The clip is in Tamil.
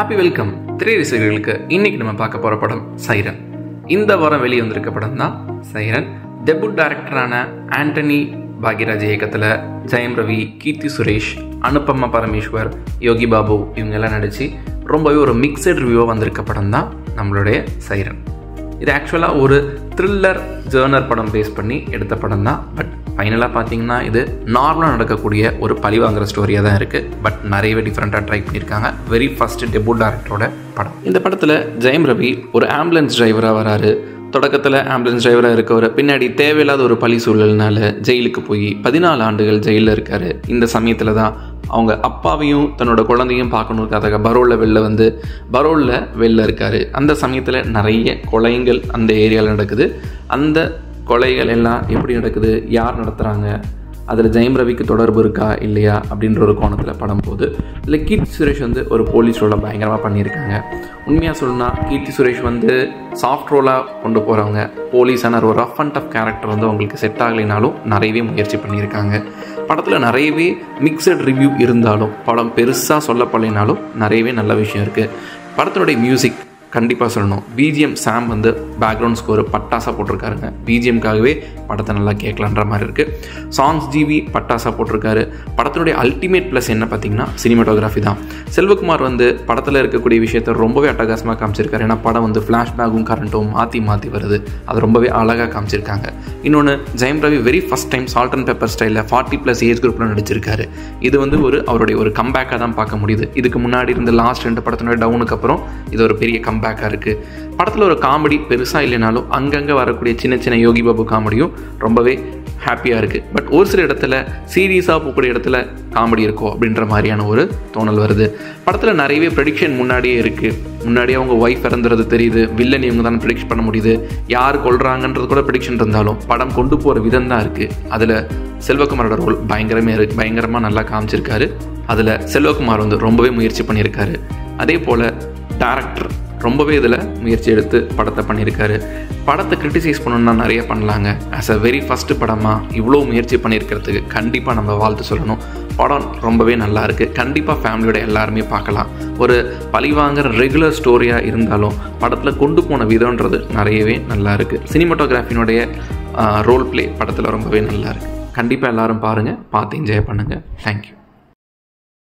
ஹாப்பி வெல்கம் திரைரசிகர்களுக்கு இன்னைக்கு நம்ம பார்க்க போகிற படம் சைரன் இந்த வாரம் வெளியே வந்திருக்க படம் தான் சைரன் டெபுட் டைரக்டரான ஆண்டனி பாக்யராஜ் இயக்கத்தில் ஜெயம் ரவி கீர்த்தி சுரேஷ் அனுபமா பரமேஸ்வர் யோகி பாபு இவங்கெல்லாம் நடித்து ரொம்பவே ஒரு மிக்சட் ரிவ்யூவாக வந்திருக்க படம் தான் நம்மளுடைய சைரன் இது ஆக்சுவலாக ஒரு த்ரில்லர் ஜேர்னர் படம் பேஸ் பண்ணி எடுத்த படம் தான் பட் ஃபைனலாக பார்த்தீங்கன்னா இது நார்மலாக நடக்கக்கூடிய ஒரு பழி வாங்குற ஸ்டோரியாக தான் இருக்குது பட் நிறையவே டிஃப்ரெண்ட்டாக ட்ரை பண்ணியிருக்காங்க வெரி ஃபஸ்ட் டெபுட் டேரக்டரோட படம் இந்த படத்தில் ஜெயம் ரவி ஒரு ஆம்புலன்ஸ் டிரைவராக வராரு தொடக்கத்தில் ஆம்புலன்ஸ் டிரைவராக இருக்கவர் பின்னாடி தேவையில்லாத ஒரு பழி சூழல்னால ஜெயிலுக்கு போய் பதினாலு ஆண்டுகள் ஜெயிலில் இருக்காரு இந்த சமயத்தில் தான் அவங்க அப்பாவையும் தன்னோட குழந்தையும் பார்க்கணுக்காக பரோலில் வெளில வந்து பரோலில் வெளில இருக்காரு அந்த சமயத்தில் நிறைய கொலைகள் அந்த ஏரியாவில் நடக்குது அந்த கொலைகள் எல்லாம் எப்படி நடக்குது யார் நடத்துகிறாங்க அதில் ஜெயம் ரவிக்கு தொடர்பு இருக்கா இல்லையா அப்படின்ற ஒரு கோணத்தில் படம் போகுது இல்லை கீர்த்தி சுரேஷ் வந்து ஒரு போலீஸ் ரோலை பயங்கரமாக பண்ணியிருக்காங்க உண்மையாக சொல்லணும்னா கீர்த்தி சுரேஷ் வந்து சாஃப்ட் ரோலாக கொண்டு போகிறவங்க போலீஸான ஒரு ரஃப் அண்ட் டஃப் கேரக்டர் வந்து அவங்களுக்கு செட் ஆகலைனாலும் நிறையவே முயற்சி பண்ணியிருக்காங்க படத்தில் நிறையவே மிக்சட் ரிவ்யூ இருந்தாலும் படம் பெருசாக சொல்லப்படலைனாலும் நிறையவே நல்ல விஷயம் இருக்குது படத்தினுடைய மியூசிக் கண்டிப்பாக சொல்லணும் பிஜிஎம் சாம் வந்து பேக்ரவுண்ட் ஸ்கோர் பட்டாசாக போட்டிருக்காருங்க பிஜிஎம்காகவே படத்தை நல்லா கேட்கலான்ற மாதிரி இருக்குது சாங்ஸ் ஜிவி பட்டாசாக போட்டிருக்காரு படத்தினுடைய அல்டிமேட் ப்ளஸ் என்ன பார்த்தீங்கன்னா சினிமாட்டோகிராஃபி தான் செல்வகுமார் வந்து படத்தில் இருக்கக்கூடிய விஷயத்த ரொம்பவே அட்டகாசமாக காமிச்சிருக்காரு ஏன்னா படம் வந்து ஃப்ளாஷ்பேக்கும் கரண்ட்டும் மாற்றி மாற்றி வருது அது ரொம்பவே அழகாக காமிச்சிருக்காங்க இன்னொன்று Jayam Ravi very first time salt and pepper ஸ்டைலில் ஃபார்ட்டி ப்ளஸ் ஏஜ் குரூப்பில் நடிச்சிருக்காரு இது வந்து ஒரு அவருடைய ஒரு கம்பேக்காக தான் பார்க்க முடியுது இதுக்கு முன்னாடி இருந்த லாஸ்ட் ரெண்டு படத்தினுடைய டவுனுக்கு அப்புறம் இது ஒரு பெரிய கம்பேக்காக இருக்குது படத்தில் ஒரு காமெடி பெருசாக இல்லைனாலும் அங்கங்கே வரக்கூடிய சின்ன சின்ன யோகி பாபு காமெடியும் ரொம்பவே ஹாப்பியாக இருக்குது பட் ஒரு சில இடத்துல சீரியஸாக போகக்கூடிய இடத்துல காமெடி இருக்கோ அப்படின்ற மாதிரியான ஒரு தோணல் வருது படத்தில் நிறையவே ப்ரெடிக்ஷன் முன்னாடியே இருக்குது முன்னாடியே அவங்க ஒய்ஃப் இறந்துறது தெரியுது வில்லன் இவங்க தான் ப்ரிடிக்ட் பண்ண முடியுது யார் கொள்றாங்கன்றது கூட ப்ரிடிக்ஷன் இருந்தாலும் படம் கொண்டு போகிற விதம் தான் இருக்குது அதில் செல்வகுமாரோட ரோல் பயங்கரமே இருக்கு பயங்கரமாக நல்லா காமிச்சிருக்காரு அதில் செல்வகுமார் வந்து ரொம்பவே முயற்சி பண்ணியிருக்காரு அதே போல் டேரக்டர் ரொம்பவே இதில் முயற்சி எடுத்து படத்தை பண்ணியிருக்காரு படத்தை கிரிட்டிசைஸ் பண்ணணும்னா நிறைய பண்ணலாங்க ஆஸ் அ வெரி ஃபஸ்ட்டு படமாக இவ்வளோ முயற்சி பண்ணியிருக்கிறதுக்கு கண்டிப்பாக நம்ம வாழ்த்து சொல்லணும் படம் ரொம்பவே நல்லா இருக்குது கண்டிப்பாக ஃபேமிலியோட எல்லாருமே பார்க்கலாம் ஒரு பழிவாங்கிற ரெகுலர் ஸ்டோரியாக இருந்தாலும் படத்தில் கொண்டு போன விதம்ன்றது நிறையவே நல்லா இருக்குது சினிமாட்டோகிராஃபினுடைய ரோல் ப்ளே படத்தில் ரொம்பவே நல்லா இருக்குது கண்டிப்பாக எல்லாரும் பாருங்கள் பார்த்து என்ஜாய் பண்ணுங்கள் தேங்க்யூ